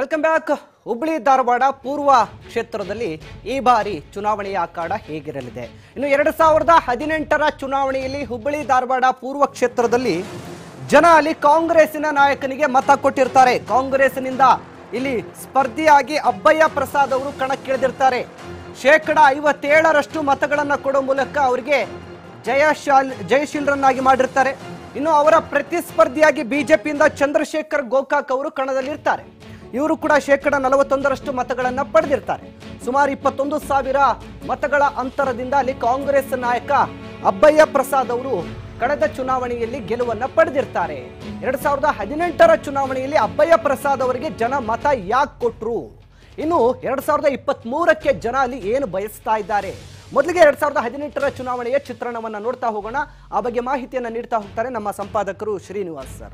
welcome back Hubli Dharwad ಪೂರ್ವ ಕ್ಷೇತ್ರದಲ್ಲಿ ಈ ಬಾರಿ ಚುನಾವಣೆಯ ಅಖಾಡ ಹೇಗಿರಲಿದೆ ಇನ್ನು ಎರಡು ಸಾವಿರದ ಹದಿನೆಂಟರ ಚುನಾವಣೆಯಲ್ಲಿ ಹುಬ್ಬಳ್ಳಿ ಧಾರವಾಡ ಪೂರ್ವ ಕ್ಷೇತ್ರದಲ್ಲಿ ಜನ ಅಲ್ಲಿ ಕಾಂಗ್ರೆಸ್ಸಿನ ನಾಯಕನಿಗೆ ಮತ ಕೊಟ್ಟಿರ್ತಾರೆ ಕಾಂಗ್ರೆಸ್ನಿಂದ ಇಲ್ಲಿ ಸ್ಪರ್ಧಿಯಾಗಿ ಅಬ್ಬಯ್ಯ ಪ್ರಸಾದ್ ಅವರು ಕಣಕ್ಕಿಳಿದಿರ್ತಾರೆ ಶೇಕಡ ಐವತ್ತೇಳರಷ್ಟು ಮತಗಳನ್ನ ಕೊಡೋ ಮೂಲಕ ಅವರಿಗೆ ಜಯಶಾಲ್ ಜಯಶೀಲರನ್ನಾಗಿ ಮಾಡಿರ್ತಾರೆ ಇನ್ನು ಅವರ ಪ್ರತಿಸ್ಪರ್ಧಿಯಾಗಿ ಬಿಜೆಪಿಯಿಂದ ಚಂದ್ರಶೇಖರ್ ಗೋಕಾಕ್ ಅವರು ಕಣದಲ್ಲಿರ್ತಾರೆ ಇವರು ಕೂಡ ಶೇಕಡ ನಲವತ್ತೊಂದರಷ್ಟು ಮತಗಳನ್ನ ಪಡೆದಿರ್ತಾರೆ ಸುಮಾರು ಇಪ್ಪತ್ತೊಂದು ಸಾವಿರ ಮತಗಳ ಅಂತರದಿಂದ ಅಲ್ಲಿ ಕಾಂಗ್ರೆಸ್ ನಾಯಕ ಅಬ್ಬಯ್ಯ ಪ್ರಸಾದ್ ಅವರು ಕಳೆದ ಚುನಾವಣೆಯಲ್ಲಿ ಗೆಲುವನ್ನ ಪಡೆದಿರ್ತಾರೆ ಎರಡ್ ಸಾವಿರದ ಹದಿನೆಂಟರ ಚುನಾವಣೆಯಲ್ಲಿ ಅಬ್ಬಯ್ಯ ಪ್ರಸಾದ್ ಅವರಿಗೆ ಜನ ಮತ ಯಾಕೆ ಕೊಟ್ರು ಇನ್ನು ಎರಡ್ ಸಾವಿರದ ಇಪ್ಪತ್ತ್ ಮೂರಕ್ಕೆ ಜನ ಅಲ್ಲಿ ಏನು ಬಯಸ್ತಾ ಇದ್ದಾರೆ ಮೊದಲಿಗೆ ಎರಡ್ ಸಾವಿರದ ಹದಿನೆಂಟರ ಚುನಾವಣೆಯ ಚಿತ್ರಣವನ್ನ ನೋಡ್ತಾ ಹೋಗೋಣ ಆ ಬಗ್ಗೆ ಮಾಹಿತಿಯನ್ನ ನೀಡ್ತಾ ಹೋಗ್ತಾರೆ ನಮ್ಮ ಸಂಪಾದಕರು ಶ್ರೀನಿವಾಸ್ ಸರ್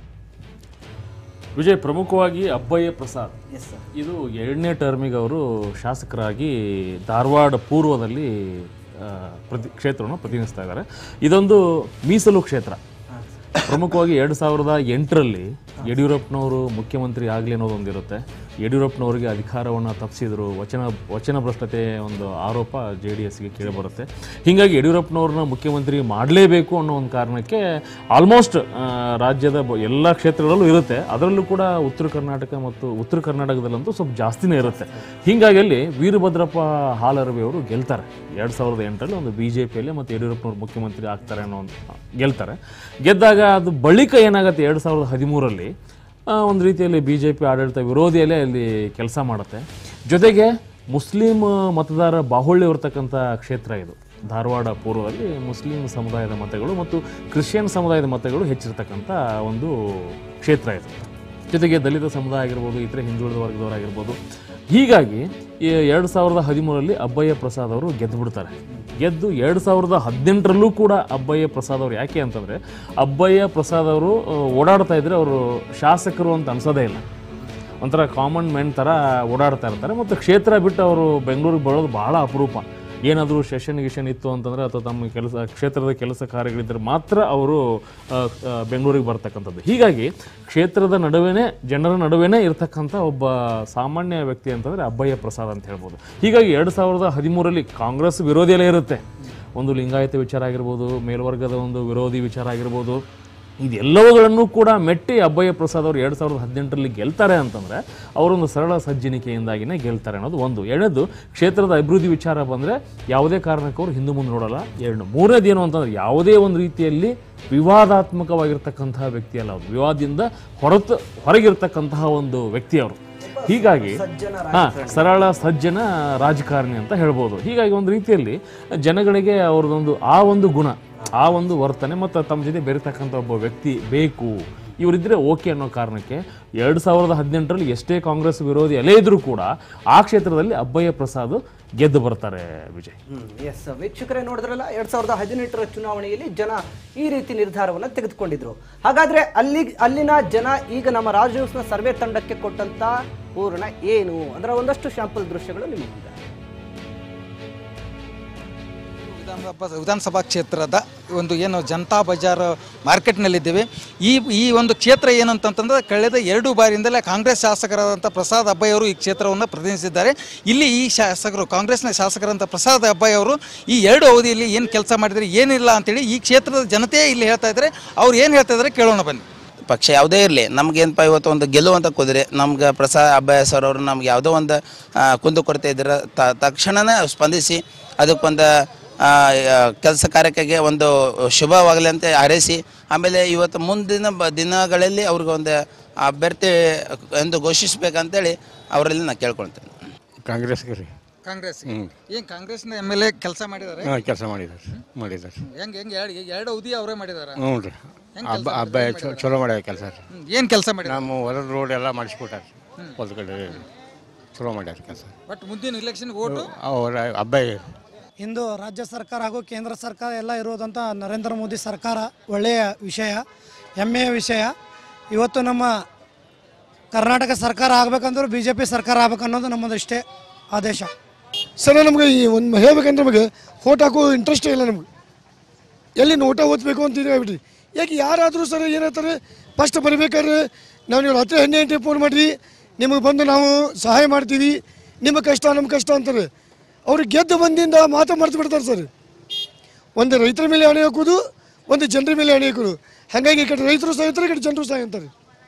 ವಿಜಯ್ ಪ್ರಮುಖವಾಗಿ ಅಬ್ಬಯ್ಯ ಪ್ರಸಾದ್ ಎಸ್ ಸರ್ ಇದು ಎರಡನೇ ಟರ್ಮಿಗೆ ಅವರು ಶಾಸಕರಾಗಿ ಧಾರವಾಡ ಪೂರ್ವದಲ್ಲಿ ಆ, ಪ್ರತಿ ಕ್ಷೇತ್ರವನ್ನು ಪ್ರತಿನಿಧಿಸ್ತಾ ಇದ್ದಾರೆ ಇದೊಂದು ಮೀಸಲು ಕ್ಷೇತ್ರ ಪ್ರಮುಖವಾಗಿ ಎರಡು ಸಾವಿರದ ಎಂಟರಲ್ಲಿ ಯಡಿಯೂರಪ್ಪನವರು ಮುಖ್ಯಮಂತ್ರಿ ಆಗಲಿ ಅನ್ನೋದೊಂದಿರುತ್ತೆ ಯಡಿಯೂರಪ್ಪನವರಿಗೆ ಅಧಿಕಾರವನ್ನು ತಪ್ಪಿಸಿದ್ರು ವಚನ ವಚನ ಭ್ರಷ್ಟತೆ ಒಂದು ಆರೋಪ ಜೆ ಡಿ ಎಸ್ಗೆ ಕೇಳಿಬರುತ್ತೆ ಹೀಗಾಗಿ ಯಡಿಯೂರಪ್ಪನವ್ರನ್ನ ಮುಖ್ಯಮಂತ್ರಿ ಮಾಡಲೇಬೇಕು ಅನ್ನೋ ಒಂದು ಕಾರಣಕ್ಕೆ ಆಲ್ಮೋಸ್ಟ್ ರಾಜ್ಯದ ಬ- ಎಲ್ಲ ಕ್ಷೇತ್ರಗಳಲ್ಲೂ ಇರುತ್ತೆ ಅದರಲ್ಲೂ ಕೂಡ ಉತ್ತರ ಕರ್ನಾಟಕ ಮತ್ತು ಉತ್ತರ ಕರ್ನಾಟಕದಲ್ಲಂತೂ ಸ್ವಲ್ಪ ಜಾಸ್ತಿನೇ ಇರುತ್ತೆ ಹೀಗಾಗಿ ಅಲ್ಲಿ ವೀರಭದ್ರಪ್ಪ ಹಾಲರವಿ ಅವರು ಗೆಲ್ತಾರೆ ಎರಡು ಸಾವಿರದ ಎಂಟರಲ್ಲಿ ಒಂದು ಬಿ ಜೆ ಪಿಯಲ್ಲಿ ಮತ್ತು ಯಡಿಯೂರಪ್ಪನವ್ರು ಮುಖ್ಯಮಂತ್ರಿ ಆಗ್ತಾರೆ ಅನ್ನೋ ಒಂದು ಗೆಲ್ತಾರೆ ಗೆದ್ದಾಗ ಅದು ಬಳಿಕ ಏನಾಗುತ್ತೆ ಎರಡು ಸಾವಿರದ ಹದಿಮೂರರಲ್ಲಿ ಆ, ಒಂದು ರೀತಿಯಲ್ಲಿ ಬಿ ಜೆ ಪಿ ಆಡಳಿತ ವಿರೋಧಿಯಲ್ಲೇ ಅಲ್ಲಿ ಕೆಲಸ ಮಾಡುತ್ತೆ ಜೊತೆಗೆ ಮುಸ್ಲಿಂ ಮತದಾರ ಬಾಹುಳ್ಯ ಇರತಕ್ಕಂಥ ಕ್ಷೇತ್ರ ಇದು ಧಾರವಾಡ ಪೂರ್ವದಲ್ಲಿ ಮುಸ್ಲಿಂ ಸಮುದಾಯದ ಮತಗಳು ಮತ್ತು ಕ್ರಿಶ್ಚಿಯನ್ ಸಮುದಾಯದ ಮತಗಳು ಹೆಚ್ಚಿರ್ತಕ್ಕಂಥ ಒಂದು ಕ್ಷೇತ್ರ ಇದು ಜೊತೆಗೆ ದಲಿತ ಸಮುದಾಯ ಆಗಿರ್ಬೋದು ಇತರೆ ಹಿಂದುಳಿದ ವರ್ಗದವರಾಗಿರ್ಬೋದು ಹೀಗಾಗಿ ಈ ಎರಡು ಸಾವಿರದ ಹದಿಮೂರರಲ್ಲಿ ಅಬ್ಬಯ್ಯ ಪ್ರಸಾದ್ ಅವರು ಗೆದ್ದು ಬಿಡ್ತಾರೆ ಗೆದ್ದು ಎರಡು ಸಾವಿರದ ಹದಿನೆಂಟರಲ್ಲೂ ಕೂಡ ಅಬ್ಬಯ್ಯ ಪ್ರಸಾದ್ ಅವರು ಯಾಕೆ ಅಂತಂದರೆ ಅಬ್ಬಯ್ಯ ಪ್ರಸಾದ್ ಅವರು ಆ, ಓಡಾಡ್ತಾ ಇದ್ರೆ ಅವರು ಶಾಸಕರು ಅಂತ ಅನ್ಸೋದೇ ಇಲ್ಲ ಒಂಥರ ಕಾಮನ್ ಮೆನ್ ಥರ ಓಡಾಡ್ತಾ ಇರ್ತಾರೆ ಮತ್ತು ಕ್ಷೇತ್ರ ಬಿಟ್ಟು ಅವರು ಬೆಂಗಳೂರಿಗೆ ಬರೋದು ಬಹಳ ಅಪರೂಪ ಏನಾದರೂ ಸೆಷನ್ ಗಿಷನ್ ಇತ್ತು ಅಂತಂದರೆ ಅಥವಾ ತಮ್ಮ ಕೆಲಸ ಕ್ಷೇತ್ರದ ಕೆಲಸ ಕಾರ್ಯಗಳಿದ್ದರೆ ಮಾತ್ರ ಅವರು ಆ, ಆ, ಬೆಂಗಳೂರಿಗೆ ಬರ್ತಕ್ಕಂಥದ್ದು ಹೀಗಾಗಿ ಕ್ಷೇತ್ರದ ನಡುವೆನೇ ಜನರ ನಡುವೆನೇ ಇರ್ತಕ್ಕಂಥ ಒಬ್ಬ ಸಾಮಾನ್ಯ ವ್ಯಕ್ತಿ ಅಂತಂದರೆ ಅಬ್ಬಯ್ಯ ಪ್ರಸಾದ್ ಅಂತ ಹೇಳ್ಬೋದು ಹೀಗಾಗಿ ಎರಡು ಸಾವಿರದ ಹದಿಮೂರರಲ್ಲಿ ಕಾಂಗ್ರೆಸ್ ವಿರೋಧಿಯಲ್ಲೇ ಇರುತ್ತೆ ಒಂದು ಲಿಂಗಾಯತ ವಿಚಾರ ಆಗಿರ್ಬೋದು ಮೇಲ್ವರ್ಗದ ಒಂದು ವಿರೋಧಿ ವಿಚಾರ ಆಗಿರ್ಬೋದು ಇದೆಲ್ಲವುಗಳನ್ನು ಕೂಡ ಮೆಟ್ಟಿ ಅಬ್ಬಯ್ಯ ಪ್ರಸಾದ್ ಅವರು ಎರಡು ಸಾವಿರದ ಹದಿನೆಂಟರಲ್ಲಿ ಗೆಲ್ತಾರೆ ಅಂತಂದರೆ ಅವರೊಂದು ಸರಳ ಸಜ್ಜನಿಕೆಯಿಂದಾಗಿನೇ ಗೆಲ್ತಾರೆ ಅನ್ನೋದು ಒಂದು ಎರಡನೇದು ಕ್ಷೇತ್ರದ ಅಭಿವೃದ್ಧಿ ವಿಚಾರ ಬಂದರೆ ಯಾವುದೇ ಕಾರಣಕ್ಕೂ ಅವರು ಹಿಂದೆ ಮುಂದೆ ನೋಡಲ್ಲ ಎರಡು ಮೂರನೇದು ಏನು ಅಂತಂದ್ರೆ ಯಾವುದೇ ಒಂದು ರೀತಿಯಲ್ಲಿ ವಿವಾದಾತ್ಮಕವಾಗಿರ್ತಕ್ಕಂತಹ ವ್ಯಕ್ತಿ ಅಲ್ಲ ಅವರು ವಿವಾದದಿಂದ ಹೊರತು ಹೊರಗಿರ್ತಕ್ಕಂತಹ ಒಂದು ವ್ಯಕ್ತಿ ಅವರು ಹೀಗಾಗಿ ಹಾ ಸರಳ ಸಜ್ಜನ ರಾಜಕಾರಣಿ ಅಂತ ಹೇಳ್ಬೋದು ಹೀಗಾಗಿ ಒಂದು ರೀತಿಯಲ್ಲಿ ಜನಗಳಿಗೆ ಅವ್ರದ್ದೊಂದು ಆ ಒಂದು ಗುಣ ಆ ಒಂದು ವರ್ತನೆ ಮತ್ತು ತಮ್ಮ ಜೊತೆ ಬೆರೀತಕ್ಕಂಥ ಒಬ್ಬ ವ್ಯಕ್ತಿ ಬೇಕು ಇವರಿದ್ರೆ ಓಕೆ ಅನ್ನೋ ಕಾರಣಕ್ಕೆ ಎರಡು ಸಾವಿರದ ಹದಿನೆಂಟರಲ್ಲಿ ಎಷ್ಟೇ ಕಾಂಗ್ರೆಸ್ ವಿರೋಧಿ ಅಲೇ ಇದ್ರೂ ಕೂಡ ಆ ಕ್ಷೇತ್ರದಲ್ಲಿ ಅಬ್ಬಯ್ಯ ಪ್ರಸಾದ್ ಗೆದ್ದು ಬರ್ತಾರೆ ವಿಜಯ್ ಎಸ್ ವೀಕ್ಷಕರೇ ನೋಡಿದ್ರಲ್ಲ ಎರಡ್ ಸಾವಿರದ ಹದಿನೆಂಟರ ಚುನಾವಣೆಯಲ್ಲಿ ಜನ ಈ ರೀತಿ ನಿರ್ಧಾರವನ್ನ ತೆಗೆದುಕೊಂಡಿದ್ರು ಹಾಗಾದ್ರೆ ಅಲ್ಲಿ ಅಲ್ಲಿನ ಜನ ಈಗ ನಮ್ಮ ರಾಜ್ ನ್ಯೂಸ್ನ ಸರ್ವೆ ತಂಡಕ್ಕೆ ಕೊಟ್ಟಂತ ಪೂರ್ಣ ಏನು ಅದರ ಒಂದಷ್ಟು ಶಾಂಪಲ್ ದೃಶ್ಯಗಳು ನಿಮಗಿದೆ ವಿಧಾನಸಭಾ ವಿಧಾನಸಭಾ ಕ್ಷೇತ್ರದ ಒಂದು ಏನು ಜನತಾ ಬಜಾರ್ ಮಾರ್ಕೆಟ್ನಲ್ಲಿದ್ದೀವಿ ಈ ಈ ಒಂದು ಕ್ಷೇತ್ರ ಏನಂತಂತಂದ್ರೆ ಕಳೆದ ಎರಡು ಬಾರಿಯಿಂದಲೇ ಕಾಂಗ್ರೆಸ್ ಶಾಸಕರಾದಂಥ ಪ್ರಸಾದ್ ಅಬ್ಬಾಯಿ ಅವರು ಈ ಕ್ಷೇತ್ರವನ್ನು ಪ್ರತಿನಿಧಿಸಿದ್ದಾರೆ ಇಲ್ಲಿ ಈ ಶಾಸಕರು ಕಾಂಗ್ರೆಸ್ನ ಶಾಸಕರಂಥ ಪ್ರಸಾದ್ ಅಬ್ಬಾಯಿ ಅವರು ಈ ಎರಡು ಅವಧಿಯಲ್ಲಿ ಏನು ಕೆಲಸ ಮಾಡಿದರೆ ಏನಿಲ್ಲ ಅಂತೇಳಿ ಈ ಕ್ಷೇತ್ರದ ಜನತೆ ಇಲ್ಲಿ ಹೇಳ್ತಾ ಇದ್ದಾರೆ ಅವ್ರು ಏನು ಹೇಳ್ತಾ ಇದ್ದಾರೆ ಕೇಳೋಣ ಬನ್ನಿ ಪಕ್ಷ ಯಾವುದೇ ಇರಲಿ ನಮ್ಗೇನಪ್ಪ ಇವತ್ತು ಒಂದು ಗೆಲ್ಲುವಂಥ ಕುದುರೆ ನಮ್ಗೆ ಪ್ರಸಾದ್ ಅಬ್ಬಾಯ ಸರ್ ಅವರು ನಮ್ಗೆ ಯಾವುದೋ ಒಂದು ಆ, ಕುಂದು ಕೊರತೆ ಇದ್ರೆ ತ ತಕ್ಷಣನೇ ಸ್ಪಂದಿಸಿ ಅದಕ್ಕೊಂದು ಕೆಲಸ ಕಾರ್ಯಕ್ಕಾಗಿ ಒಂದು ಶುಭವಾಗಲಿ ಅಂತ ಹಾರೈಸಿ ಆಮೇಲೆ ಇವತ್ತು ಮುಂದಿನ ಬ ದಿನಗಳಲ್ಲಿ ಅವ್ರಿಗೆ ಒಂದು ಅಭ್ಯರ್ಥಿ ಎಂದು ಘೋಷಿಸಬೇಕಂತೇಳಿ ಅವರಲ್ಲಿ ನಾನು ಕೇಳ್ಕೊಳ್ತೇನೆ ಕಾಂಗ್ರೆಸ್ಗೆ ರೀ ಕಾಂಗ್ರೆಸ್ ಏನು ಕಾಂಗ್ರೆಸ್ನ ಎಮ್ ಎಲ್ ಎ ಕೆಲಸ ಮಾಡಿದ್ದಾರೆ ಹಾಂ ಕೆಲಸ ಮಾಡಿದ್ದಾರೆ ಮಾಡಿದ್ದಾರೆ ಹೆಂಗೆ ಹೆಂಗೆ ಎರಡು ಎರಡು ಅವಧಿ ಅವರೇ ಮಾಡಿದ್ದಾರೆ ಹ್ಞೂ ರೀ ಹಬ್ಬ ಹಬ್ಬ ಚೊ- ಚಲೋ ಮಾಡ್ಯಾರ ಕೆಲಸ ರೀ ಏನು ಕೆಲಸ ಮಾಡಿದ್ದಾರೆ ನಮ್ಮ ಹೊಲದ ರೋಡ್ ಎಲ್ಲ ಮಾಡಿಸ್ಕೊಟ್ಟಾರ ಹೊಲದ ಕಡೆ ಚಲೋ ಮಾಡ್ಯಾರ ಕೆಲಸ ಬಟ್ ಮುಂದಿನ ಇಲೆಕ್ಷನ್ ಓಟು ಅವರ ಹಬ್ಬ ಇಂದು ರಾಜ್ಯ ಸರ್ಕಾರ ಹಾಗೂ ಕೇಂದ್ರ ಸರ್ಕಾರ ಎಲ್ಲ ಇರುವುದಂಥ ನರೇಂದ್ರ ಮೋದಿ ಸರ್ಕಾರ ಒಳ್ಳೆಯ ವಿಷಯ ಹೆಮ್ಮೆಯ ವಿಷಯ ಇವತ್ತು ನಮ್ಮ ಕರ್ನಾಟಕ ಸರ್ಕಾರ ಆಗ್ಬೇಕಂದ್ರೆ ಬಿ ಜೆ ಪಿ ಸರ್ಕಾರ ಆಗ್ಬೇಕು ಅನ್ನೋದು ನಮ್ಮದು ಇಷ್ಟೇ ಆದೇಶ ಸರ್ ನಮ್ಗೆ ಈ ಒಂದು ಹೇಳ್ಬೇಕಂದ್ರೆ ನಮಗೆ ಓಟ್ ಹಾಕೋ ಇಂಟ್ರೆಸ್ಟ್ ಇಲ್ಲ ನಮ್ಗೆ ಎಲ್ಲಿ ನೋಟ ಓದ್ಬೇಕು ಅಂತ ಆಗ್ಬಿಟ್ರಿ ಯಾಕೆ ಯಾರಾದರೂ ಸರ್ ಏನು ಹೇಳ್ತಾರೆ ಫಸ್ಟ್ ಬರ್ಬೇಕಾದ್ರೆ ನಾವು ನೀವು ರಾತ್ರಿ ಹನ್ನೆರಡು ಗಂಟೆ ಫೋನ್ ಮಾಡಿರಿ ನಿಮಗೆ ಬಂದು ನಾವು ಸಹಾಯ ಮಾಡ್ತೀವಿ ನಿಮ್ಮ ಕಷ್ಟ ನಮ್ಮ ಕಷ್ಟ ಅಂತಾರೆ ಅವ್ರು ಗೆದ್ದ ಬಂದಿಂದ ಮಾತು ಮರ್ತು ಬಿಡ್ತಾರೆ ಸರ್ ಒಂದು ರೈತರ ಮೇಲೆ ಹಣೆ ಹಾಕೋದು ಒಂದು ಜನರ ಮೇಲೆ ಹಣೆ ಹಾಕೋದು ಹಾಗಾಗಿ ಈ ಕಡೆ ರೈತರು ಸಾಯ್ತಾರೆ ಈ ಕಡೆ ಜನರು ಸಾಯ ಅಂತಾರೆ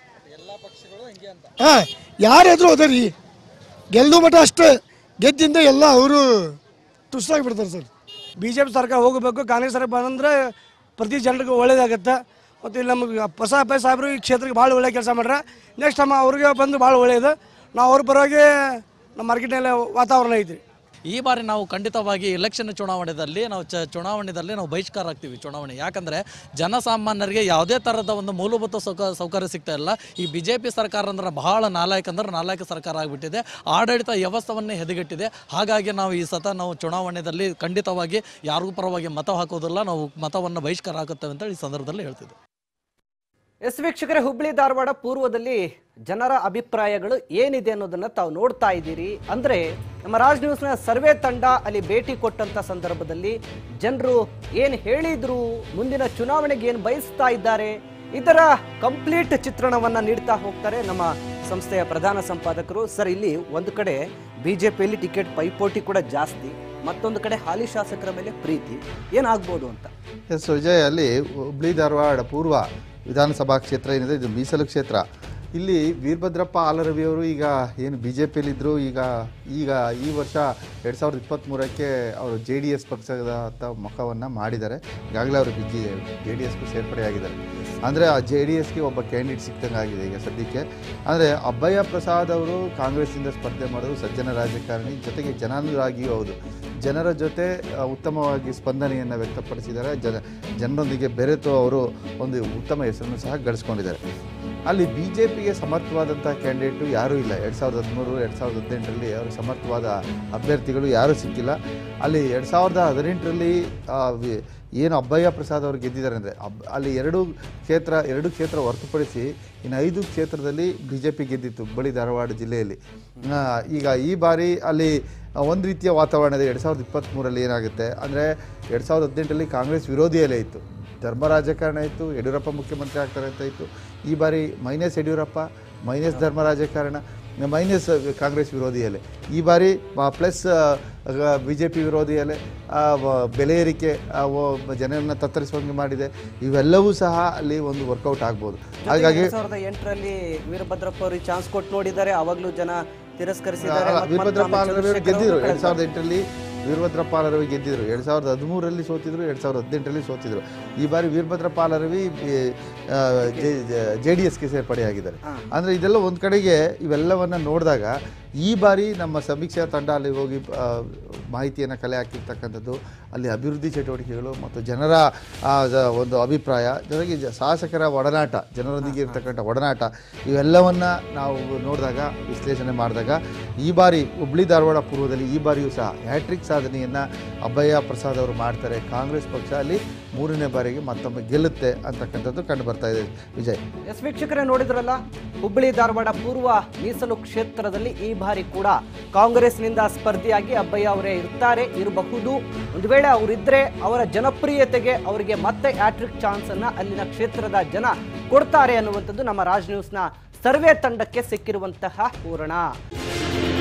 ಹಾಂ ಯಾರಾದರೂ ಅದ ರೀ ಗೆಲ್ಲು ಮಠ ಅಷ್ಟೇ ಗೆದ್ದಿಂದ ಎಲ್ಲ ಅವರು ತುಸ್ಸಾಗಿ ಬಿಡ್ತಾರೆ ಸರ್ ಬಿ ಜೆ ಪಿ ಸರ್ಕಾರ ಹೋಗಬೇಕು ಕಾಂಗ್ರೆಸ್ ಸರ್ಕಾರ ಬಂದ್ರೆ ಪ್ರತಿ ಜನರಿಗೆ ಒಳ್ಳೇದಾಗತ್ತೆ ಮತ್ತು ಇಲ್ಲಿ ನಮಗೆ ಹೊಸ ಅಪ್ಪ ಸಾಹೇಬರು ಈ ಕ್ಷೇತ್ರಕ್ಕೆ ಭಾಳ ಒಳ್ಳೆ ಕೆಲಸ ಮಾಡ್ರೆ ನೆಕ್ಸ್ಟ್ ಟೈಮ್ ಅವ್ರಿಗೆ ಬಂದು ಭಾಳ ಒಳ್ಳೆಯದು ನಾವು ಅವ್ರ ಪರವಾಗಿ ನಮ್ಮ ಮಾರ್ಕೆಟ್ನಲ್ಲಿ ವಾತಾವರಣ ಐತ್ರಿ ಈ ಬಾರಿ ನಾವು ಖಂಡಿತವಾಗಿ ಎಲೆಕ್ಷನ್ ಚುನಾವಣೆಯಲ್ಲಿ ನಾವು ಚ ಚುನಾವಣೆಯಲ್ಲಿ ನಾವು ಬಹಿಷ್ಕಾರ ಆಗ್ತೀವಿ ಚುನಾವಣೆ ಯಾಕಂದರೆ ಜನಸಾಮಾನ್ಯರಿಗೆ ಯಾವುದೇ ಥರದ ಒಂದು ಮೂಲಭೂತ ಸೌಕ ಸೌಕರ್ಯ ಸಿಗ್ತಾ ಇಲ್ಲ ಈ ಬಿ ಜೆ ಪಿ ಸರ್ಕಾರ ಅಂದ್ರೆ ಬಹಳ ನಾಲಾಯಕ ಅಂದ್ರೆ ನಾಲಾಯಕ ಸರ್ಕಾರ ಆಗಿಬಿಟ್ಟಿದೆ ಆಡಳಿತ ವ್ಯವಸ್ಥೆವನ್ನೇ ಹೆದಗೆಟ್ಟಿದೆ ಹಾಗಾಗಿ ನಾವು ಈ ಸತ ನಾವು ಚುನಾವಣೆಯಲ್ಲಿ ಖಂಡಿತವಾಗಿ ಯಾರಿಗೂ ಪರವಾಗಿ ಮತ ಹಾಕೋದಿಲ್ಲ ನಾವು ಮತವನ್ನು ಬಹಿಷ್ಕಾರ ಹಾಕುತ್ತೇವೆ ಅಂತ ಈ ಸಂದರ್ಭದಲ್ಲಿ ಹೇಳ್ತಿದ್ದೆ ಎಸ್ ವೀಕ್ಷಕರೇ ಹುಬ್ಳಿ ಧಾರವಾಡ ಪೂರ್ವದಲ್ಲಿ ಜನರ ಅಭಿಪ್ರಾಯಗಳು ಏನಿದೆ ಅನ್ನೋದನ್ನ ತಾವು ನೋಡ್ತಾ ಇದ್ದೀರಿ ಅಂದ್ರೆ ನಮ್ಮ ರಾಜ್ ನ್ಯೂಸ್ನ ಸರ್ವೆ ತಂಡ ಅಲ್ಲಿ ಭೇಟಿ ಕೊಟ್ಟಂತ ಸಂದರ್ಭದಲ್ಲಿ ಜನರು ಏನು ಹೇಳಿದ್ರು ಮುಂದಿನ ಚುನಾವಣೆಗೆ ಏನು ಬಯಸ್ತಾ ಇದ್ದಾರೆ ಇದರ ಕಂಪ್ಲೀಟ್ ಚಿತ್ರಣವನ್ನ ನೀಡ್ತಾ ಹೋಗ್ತಾರೆ ನಮ್ಮ ಸಂಸ್ಥೆಯ ಪ್ರಧಾನ ಸಂಪಾದಕರು ಸರ್ ಇಲ್ಲಿ ಒಂದು ಕಡೆ ಬಿಜೆಪಿಯಲ್ಲಿ ಟಿಕೆಟ್ ಪೈಪೋಟಿ ಕೂಡ ಜಾಸ್ತಿ ಮತ್ತೊಂದು ಕಡೆ ಹಾಲಿ ಶಾಸಕರ ಮೇಲೆ ಪ್ರೀತಿ ಏನಾಗ್ಬೋದು ಅಂತ ಎಸ್ ವಿಜಯ್ ಅಲ್ಲಿ ಹುಬ್ಳಿ ಧಾರವಾಡ ಪೂರ್ವ ವಿಧಾನಸಭಾ ಕ್ಷೇತ್ರ ಏನಿದೆ ಇದು ಮೀಸಲು ಕ್ಷೇತ್ರ ಇಲ್ಲಿ ವೀರಭದ್ರಪ್ಪ ಆಲರವಿಯವರು ಈಗ ಏನು ಬಿ ಜೆ ಪಿಯಲ್ಲಿದ್ದರು ಈಗ ಈಗ ಈ ವರ್ಷ ಎರಡು ಸಾವಿರದ ಇಪ್ಪತ್ತ್ಮೂರಕ್ಕೆ ಅವರು ಜೆ ಡಿ ಎಸ್ ಪಕ್ಷದ ಹತ್ತ ಮುಖವನ್ನು ಮಾಡಿದ್ದಾರೆ ಈಗಾಗಲೇ ಅವರು ಬಿ ಜಿ ಜೆ ಡಿ ಎಸ್ಗೂ ಸೇರ್ಪಡೆಯಾಗಿದ್ದಾರೆ ಅಂದರೆ ಆ ಜೆ ಡಿ ಎಸ್ಗೆ ಒಬ್ಬ ಕ್ಯಾಂಡಿಡೇಟ್ ಸಿಕ್ತಂಗೆ ಆಗಿದೆ ಈಗ ಸದ್ಯಕ್ಕೆ ಅಂದರೆ ಅಭಯ ಪ್ರಸಾದ್ ಅವರು ಕಾಂಗ್ರೆಸ್ಸಿಂದ ಸ್ಪರ್ಧೆ ಮಾಡೋದು ಸಜ್ಜನ ರಾಜಕಾರಣಿ ಜೊತೆಗೆ ಜನಾನುರಾಗಿಯೂ ಹೌದು ಜನರ ಜೊತೆ ಆ, ಉತ್ತಮವಾಗಿ ಸ್ಪಂದನೆಯನ್ನು ವ್ಯಕ್ತಪಡಿಸಿದ್ದಾರೆ ಜನ ಜನರೊಂದಿಗೆ ಬೆರೆತು ಅವರು ಒಂದು ಉತ್ತಮ ಹೆಸರನ್ನು ಸಹ ಗಳಿಸ್ಕೊಂಡಿದ್ದಾರೆ ಅಲ್ಲಿ ಬಿ ಜೆ ಪಿಗೆ ಸಮರ್ಥವಾದಂಥ ಕ್ಯಾಂಡಿಡೇಟು ಯಾರೂ ಇಲ್ಲ ಎರಡು ಸಾವಿರದ ಹದಿಮೂರು ಎರಡು ಸಾವಿರದ ಹದಿನೆಂಟರಲ್ಲಿ ಅವರು ಸಮರ್ಥವಾದ ಅಭ್ಯರ್ಥಿಗಳು ಯಾರೂ ಸಿಕ್ಕಿಲ್ಲ ಅಲ್ಲಿ ಎರಡು ಸಾವಿರದ ಹದಿನೆಂಟರಲ್ಲಿ ಆ, ವಿ- ಏನು ಅಬ್ಬಯ್ಯ ಪ್ರಸಾದ್ ಅವರು ಗೆದ್ದಿದ್ದಾರೆ ಅಂದರೆ ಅಬ್ ಅಲ್ಲಿ ಎರಡು ಕ್ಷೇತ್ರ ಎರಡು ಕ್ಷೇತ್ರ ಹೊರತುಪಡಿಸಿ ಇನ್ನು ಐದು ಕ್ಷೇತ್ರದಲ್ಲಿ ಬಿ ಜೆ ಪಿ ಗೆದ್ದಿತ್ತು ಹುಬ್ಬಳ್ಳಿ ಧಾರವಾಡ ಜಿಲ್ಲೆಯಲ್ಲಿ ಆ, ಈಗ ಈ ಬಾರಿ ಅಲ್ಲಿ ಒಂದು ರೀತಿಯ ವಾತಾವರಣ ಇದೆ ಎರಡು ಸಾವಿರದ ಇಪ್ಪತ್ತ್ಮೂರಲ್ಲಿ ಏನಾಗುತ್ತೆ ಅಂದರೆ ಎರಡು ಸಾವಿರದ ಹದಿನೆಂಟರಲ್ಲಿ ಕಾಂಗ್ರೆಸ್ ವಿರೋಧಿಯಲ್ಲೇ ಇತ್ತು ಧರ್ಮ ರಾಜಕಾರಣ ಇತ್ತು ಯಡಿಯೂರಪ್ಪ ಮುಖ್ಯಮಂತ್ರಿ ಆಗ್ತಾರೆ ಅಂತ ಇತ್ತು ಈ ಬಾರಿ ಮೈನಸ್ ಯಡಿಯೂರಪ್ಪ ಮೈನಸ್ ಧರ್ಮ ರಾಜಕಾರಣ ಮೈನಸ್ ಕಾಂಗ್ರೆಸ್ ವಿರೋಧಿಯಲ್ಲೇ ಈ ಬಾರಿ ಪ್ಲಸ್ ಬಿ ಜೆ ಪಿ ವಿರೋಧಿಯಲ್ಲೇ ಆ, ವ- ಬೆಲೆ ಏರಿಕೆ ಆ, ವ- ಜನರನ್ನ ತತ್ತರಿಸುವಂಗೆ ಮಾಡಿದೆ ಇವೆಲ್ಲವೂ ಸಹ ಅಲ್ಲಿ ಒಂದು ವರ್ಕೌಟ್ ಆಗ್ಬೋದು ಹಾಗಾಗಿ ಎರಡ್ ಸಾವಿರದ ಎಂಟರಲ್ಲಿ ವೀರಭದ್ರಪ್ಪ ಅವರಿಗೆ ಚಾನ್ಸ್ ಕೊಟ್ಟು ನೋಡಿದ್ದಾರೆ ಅವಾಗ್ಲೂ ಜನ ತಿರಸ್ಕರಿಸಿದ್ದಾರೆ ಅಲ್ಲ, ಮತ್ತ್ ಮತ್ತೆ ವೀರಭದ್ರಪ್ಪ ಆಮೇಲೆ ಆಲರವಿ ಚಂದ್ರಶೇಖರ್ ಗೆದ್ದಿದ್ರು ಅವರು ಎರಡು ಸಾವಿರದ ಎಂಟರಲ್ಲಿ ವೀರಭದ್ರಪ್ಪ ಆಲರವಿ ಗೆದ್ದಿದ್ರು ಎರಡು ಸಾವಿರದ ಹದಿಮೂರರಲ್ಲಿ ಸೋತಿದ್ರು ಎರಡು ಸಾವಿರದ ಹದಿನೆಂಟರಲ್ಲಿ ಸೋತಿದ್ರು ಈ ಬಾರಿ ವೀರಭದ್ರಪ್ಪ ಆಲರವಿ ಜೆ ಡಿ ಎಸ್ಗೆ ಸೇರ್ಪಡೆಯಾಗಿದ್ದಾರೆ ಅಂದರೆ ಇದೆಲ್ಲ ಒಂದು ಕಡೆಗೆ ಇವೆಲ್ಲವನ್ನು ನೋಡಿದಾಗ ಈ ಬಾರಿ ನಮ್ಮ ಸಮೀಕ್ಷಾ ತಂಡ ಅಲ್ಲಿ ಹೋಗಿ ಆ, ಮಾಹಿತಿಯನ್ನು ಕಲೆ ಹಾಕಿರ್ತಕ್ಕಂಥದ್ದು ಅಲ್ಲಿ ಅಭಿವೃದ್ಧಿ ಚಟುವಟಿಕೆಗಳು ಮತ್ತು ಜನರ ಆ, ದ- ಒಂದು ಅಭಿಪ್ರಾಯ ಜೊತೆಗೆ ಜ- ಶಾಸಕರ ಒಡನಾಟ ಜನರೊಂದಿಗೆ ಇರ್ತಕ್ಕಂಥ ಒಡನಾಟ ಇವೆಲ್ಲವನ್ನು ನಾವು ನೋಡಿದಾಗ ವಿಶ್ಲೇಷಣೆ ಮಾಡಿದಾಗ ಈ ಬಾರಿ ಹುಬ್ಳಿ ಧಾರವಾಡ ಪೂರ್ವದಲ್ಲಿ ಈ ಬಾರಿಯೂ ಸಹ ಹ್ಯಾಟ್ರಿಕ್ ಸಾಧನೆಯನ್ನು ಅಭಯ ಪ್ರಸಾದ್ ಅವರು ಮಾಡ್ತಾರೆ ಕಾಂಗ್ರೆಸ್ ಪಕ್ಷ ಅಲ್ಲಿ ಮೂರನೇ ಬಾರಿಗೆ ಮತ್ತೊಮ್ಮೆ ಗೆಲ್ಲುತ್ತೆ ಅಂತಕ್ಕಂಥದ್ದು ಕಂಡು ಬರ್ತಾ ಇದೆ ವಿಜಯ್ ಎಸ್ ವೀಕ್ಷಕರೇ ನೋಡಿದ್ರಲ್ಲ ಹುಬ್ಬಳ್ಳಿ ಧಾರವಾಡ ಪೂರ್ವ ಮೀಸಲು ಕ್ಷೇತ್ರದಲ್ಲಿ ಈ ಬಾರಿ ಕೂಡ ಕಾಂಗ್ರೆಸ್ನಿಂದ ಸ್ಪರ್ಧಿಯಾಗಿ ಅಬ್ಬಯ್ಯ ಅವರೇ ಇರ್ತಾರೆ ಇರಬಹುದು ಒಂದು ವೇಳೆ ಅವರಿದ್ರೆ ಅವರ ಜನಪ್ರಿಯತೆಗೆ ಅವರಿಗೆ ಮತ್ತೆ ಹ್ಯಾಟ್ರಿಕ್ ಚಾನ್ಸ್ ಅನ್ನ ಅಲ್ಲಿನ ಕ್ಷೇತ್ರದ ಜನ ಕೊಡ್ತಾರೆ ಅನ್ನುವಂಥದ್ದು ನಮ್ಮ ರಾಜ್ ನ್ಯೂಸ್ನ ಸರ್ವೆ ತಂಡಕ್ಕೆ ಸಿಕ್ಕಿರುವಂತಹ ಪೂರ್ಣ